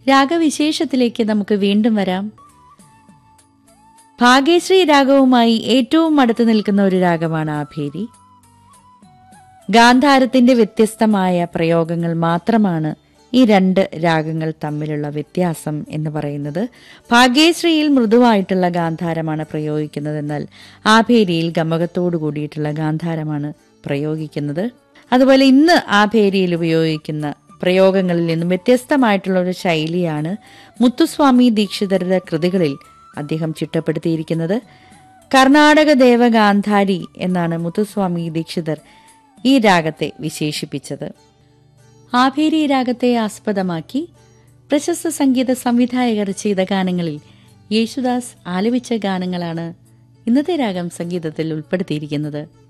രാഗവിശേഷത്തിലേക്ക് നമുക്ക് വീണ്ടും വരാം ഭാഗ്യശ്രീ രാഗവുമായി ഏറ്റവും അടുത്ത് നിൽക്കുന്ന ഒരു രാഗമാണ് ആഭേരി ഗാന്ധാരത്തിന്റെ വ്യത്യസ്തമായ പ്രയോഗങ്ങൾ മാത്രമാണ് ഈ രണ്ട് രാഗങ്ങൾ തമ്മിലുള്ള വ്യത്യാസം എന്ന് പറയുന്നത് ഭാഗ്യശ്രീയിൽ മൃദുവായിട്ടുള്ള ഗാന്ധാരമാണ് പ്രയോഗിക്കുന്നതെന്നാൽ ആഭേരിയിൽ ഗമകത്തോടു കൂടിയിട്ടുള്ള ഗാന്ധാരമാണ് പ്രയോഗിക്കുന്നത് അതുപോലെ ഇന്ന് ആഭേരിയിൽ ഉപയോഗിക്കുന്ന പ്രയോഗങ്ങളിൽ നിന്നും വ്യത്യസ്തമായിട്ടുള്ള ഒരു ശൈലിയാണ് മുത്തുസ്വാമി ദീക്ഷിതരുടെ കൃതികളിൽ അദ്ദേഹം ചിട്ടപ്പെടുത്തിയിരിക്കുന്നത് കർണാടക ദേവഗാന്ധാരി എന്നാണ് മുത്തുസ്വാമി ദീക്ഷിതർ ഈ രാഗത്തെ വിശേഷിപ്പിച്ചത് ആഭേരി രാഗത്തെ ആസ്പദമാക്കി പ്രശസ്ത സംഗീത സംവിധായകർ ചെയ്ത ഗാനങ്ങളിൽ യേശുദാസ് ആലപിച്ച ഗാനങ്ങളാണ് ഇന്നത്തെ രാഗം സംഗീതത്തിൽ ഉൾപ്പെടുത്തിയിരിക്കുന്നത്